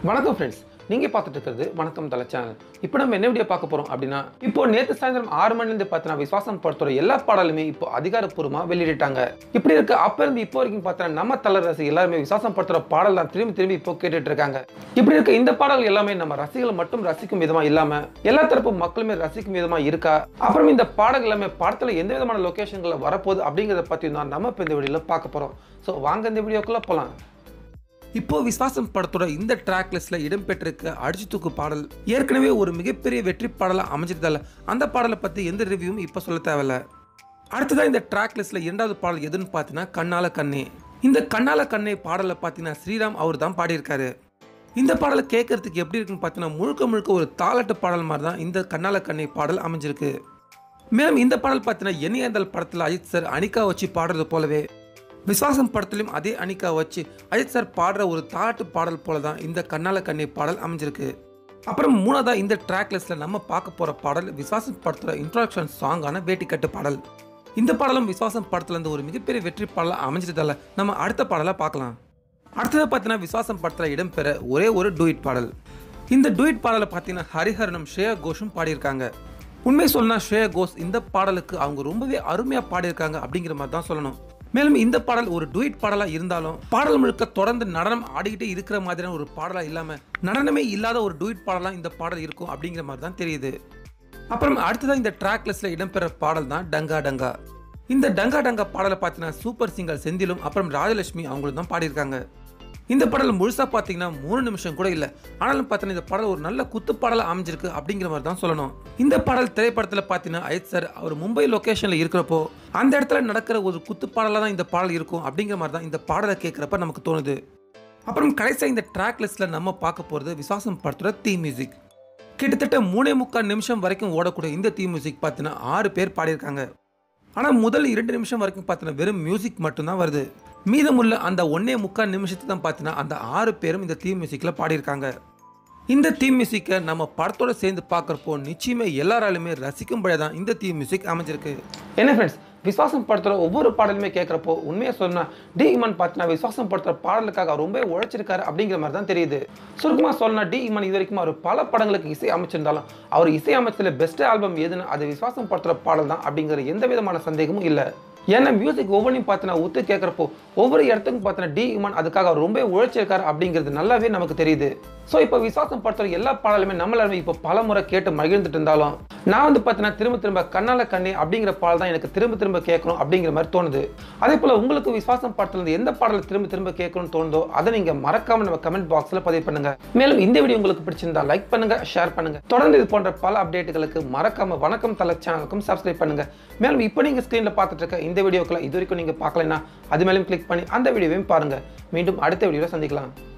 வணக்கம் ஃப்ரெண்ட்ஸ் நீங்கள் பார்த்துட்டு இருக்கிறது வணக்கம் தலை சேனல் இப்போ நம்ம என்ன வீடியோ பார்க்க போகிறோம் அப்படின்னா இப்போ நேற்று சாயந்தரம் ஆறு மணிலேருந்து பார்த்தீங்கன்னா விசுவாசம் படத்தோட எல்லா பாடலுமே இப்போ அதிகாரப்பூர்வமாக வெளியிட்டாங்க இப்படி இருக்க அப்போ இருந்து இப்போ வரைக்கும் பார்த்தீங்கன்னா நம்ம தலர் ரசி எல்லாருமே விசுவாசம் படத்தோட பாடல் தான் திரும்பி திரும்பி இப்போ கேட்டுட்டு இருக்காங்க இப்படி இருக்க இந்த பாடல் எல்லாமே நம்ம ரசிகர்கள் மட்டும் ரசிக்கும் விதமாக இல்லாமல் எல்லா தரப்பு மக்களுமே ரசிக்கும் விதமாக இருக்கா அப்புறம் இந்த பாடல் எல்லாமே படத்தில் எந்த விதமான லொக்கேஷன்களில் வரப்போகுது அப்படிங்கிறத பற்றி தான் நம்ம இப்போ இந்த வீடியோவில் பார்க்க போகிறோம் ஸோ வாங்க இந்த வீடியோக்குள்ளே போகலாம் இப்போ விஸ்வாசம் படத்தோட இந்த ட்ராக் லிஸ்ட்ல இடம்பெற்றிருக்க அடிச்சு தூக்கு பாடல் ஏற்கனவே ஒரு மிகப்பெரிய வெற்றி பாடலாக அமைஞ்சிருந்தால அந்த பாடலை பற்றி எந்த ரிவ்யூவும் இப்போ சொல்ல தேவையில்ல அடுத்ததான் இந்த ட்ராக் லிஸ்ட்ல இரண்டாவது பாடல் எதுன்னு பார்த்தீங்கன்னா கண்ணால கண்ணே இந்த கண்ணால கண்ணே பாடலை பார்த்தீங்கன்னா ஸ்ரீராம் அவர் தான் பாடியிருக்காரு இந்த பாடலை கேட்கறதுக்கு எப்படி இருக்குன்னு பார்த்தீங்கன்னா முழுக்க முழுக்க ஒரு தாலாட்டு பாடல் மாதிரி தான் இந்த கண்ணால கண்ணே பாடல் அமைஞ்சிருக்கு மேலும் இந்த பாடல் பார்த்தீங்கன்னா எண்ணியந்தல் படத்தில் அஜித் சார் அனிகா வச்சு பாடுறது போலவே விஸ்வாசம் படத்துலையும் அதே அனிகா வச்சு அஜித் சார் பாடுற ஒரு தாலாட்டு பாடல் போல தான் இந்த கண்ணால கண்ணே பாடல் அமைஞ்சிருக்கு அப்புறம் மூணாவதா இந்த ட்ராக் லிஸ்ட்ல நம்ம பார்க்க போற பாடல் விஸ்வாசம் படத்தோட இன்ட்ரோடக்ஷன் சாங்கான வேட்டிக்கட்டு பாடல் இந்த பாடலும் விஸ்வாசம் படத்துல இருந்து ஒரு மிகப்பெரிய வெற்றி பாடலாக அமைஞ்சிட்டதால நம்ம அடுத்த பாடலை பார்க்கலாம் அடுத்தது பார்த்தீங்கன்னா விஸ்வாசம் படத்தில் இடம்பெற ஒரே ஒரு டூயிட் பாடல் இந்த டூயிட் பாடலை பார்த்தீங்கன்னா ஹரிஹரனும் ஸ்ரேயா கோஷும் பாடியிருக்காங்க உண்மை சொன்னா ஸ்ரேயா கோஷ் இந்த பாடலுக்கு அவங்க ரொம்பவே அருமையாக பாடியிருக்காங்க அப்படிங்கிற மாதிரி தான் சொல்லணும் மேலும் இந்த பாடல் ஒரு டூயிட் பாடலாக இருந்தாலும் பாடல் முழுக்க தொடர்ந்து நடனம் ஆடிக்கிட்டே இருக்கிற மாதிரியான ஒரு பாடலாக இல்லாமல் நடனமே இல்லாத ஒரு டூயிட் பாடலாக இந்த பாடல் இருக்கும் அப்படிங்கிற மாதிரி தான் தெரியுது அப்புறம் அடுத்ததான் இந்த ட்ராக் லிஸ்ட்ல இடம்பெற பாடல் தான் டங்கா டங்கா இந்த டங்கா டங்கா பாடலை பார்த்தீங்கன்னா சூப்பர் சிங்கர் செந்திலும் அப்புறம் ராஜலட்சுமி அவங்களும் தான் பாடியிருக்காங்க இந்த பாடல் முழுசா பார்த்தீங்கன்னா மூணு நிமிஷம் கூட இல்லை ஆனாலும் பார்த்தீங்கன்னா இந்த பாடல் ஒரு நல்ல குத்து பாடலாக அமைஞ்சிருக்கு அப்படிங்கிற மாதிரி தான் சொல்லணும் இந்த பாடல் திரைப்படத்தில் பார்த்தீங்கன்னா அஜித் சார் அவர் மும்பை லொக்கேஷனில் இருக்கிறப்போ அந்த இடத்துல நடக்கிற ஒரு குத்து பாடலாக தான் இந்த பாடல் இருக்கும் அப்படிங்கிற மாதிரி தான் இந்த பாடலை கேட்குறப்ப நமக்கு தோணுது அப்புறம் கடைசியாக இந்த ட்ராக் லிஸ்ட்டில் நம்ம பார்க்க போகிறது விசுவாசம் படத்தோட தீ மியூசிக் கிட்டத்தட்ட மூணே முக்கால் நிமிஷம் வரைக்கும் ஓடக்கூடிய இந்த தீ மியூசிக் பார்த்தீங்கன்னா ஆறு பேர் பாடியிருக்காங்க ஆனால் முதல் இரண்டு நிமிஷம் வரைக்கும் பார்த்தீங்கன்னா வெறும் மியூசிக் மட்டும்தான் வருது மீதமுள்ள அந்த ஒன்னே முக்கால் நிமிஷத்துக்கு தான் பார்த்தீங்கன்னா அந்த ஆறு பேரும் இந்த தீம் மியூசிக்கில் பாடியிருக்காங்க இந்த தீம் மியூசிக்கை நம்ம படத்தோட சேர்ந்து பார்க்குறப்போ நிச்சயமே எல்லாராலுமே ரசிக்கும்படியாக தான் இந்த தீம் மியூசிக் அமைஞ்சிருக்கு என்ன ஃப்ரெண்ட்ஸ் விஸ்வாசம் படத்தோட ஒவ்வொரு பாடலுமே கேட்குறப்போ உண்மையை சொன்னா டி இமன் பார்த்தீங்கன்னா விஸ்வாசம் படத்தோட பாடலுக்காக ரொம்ப உழைச்சிருக்காரு அப்படிங்கிற மாதிரி தான் தெரியுது சுருக்கமாக சொல்லணும் டி இமன் இது வரைக்கும் அவர் பல படங்களுக்கு இசை அமைச்சிருந்தாலும் அவர் இசை அமைச்சதில் பெஸ்ட் ஆல்பம் எதுன்னு அது விஸ்வாசம் படத்தோட பாடல் தான் அப்படிங்கிற எந்த விதமான சந்தேகமும் இல்லை ஏன்னா மியூசிக் ஒவ்வொன்றையும் பார்த்தீங்கன்னா ஒத்து கேட்குறப்போ ஒவ்வொரு இடத்துக்கும் பார்த்தீங்கன்னா டி இமான் அதுக்காக அவர் ரொம்ப உழைச்சிருக்காரு அப்படிங்கிறது நல்லாவே நமக்கு தெரியுது ஸோ இப்போ விசுவாசம் படத்தோட எல்லா பாடலுமே நம்மளாலுமே இப்போ பல முறை கேட்டு மகிழ்ந்துட்டு இருந்தாலும் நான் வந்து பார்த்தீங்கன்னா திரும்ப திரும்ப கண்ணால கண்ணே அப்படிங்கிற பாடல் தான் எனக்கு திரும்ப திரும்ப கேட்கணும் அப்படிங்கிற மாதிரி தோணுது அதே போல் உங்களுக்கு விசுவாசம் படத்துல இருந்து எந்த பாடல் திரும்ப திரும்ப கேட்கணும்னு தோணுதோ அதை நீங்கள் மறக்காம நம்ம கமெண்ட் பாக்ஸில் பதிவு பண்ணுங்க மேலும் இந்த வீடியோ உங்களுக்கு பிடிச்சிருந்தா லைக் பண்ணுங்க ஷேர் பண்ணுங்க தொடர்ந்து இது போன்ற பல அப்டேட்டுகளுக்கு மறக்காம வணக்கம் தலை சேனலுக்கும் சப்ஸ்கிரைப் பண்ணுங்க மேலும் இப்போ நீங்கள் ஸ்க்ரீனில் பார்த்துட்டு இருக்க இந்த வீடியோக்களை இது வரைக்கும் நீங்கள் பார்க்கலைன்னா அது மேலும் கிளிக் பண்ணி அந்த வீடியோவையும் பாருங்க மீண்டும் அடுத்த வீடியோவில் சந்திக்கலாம்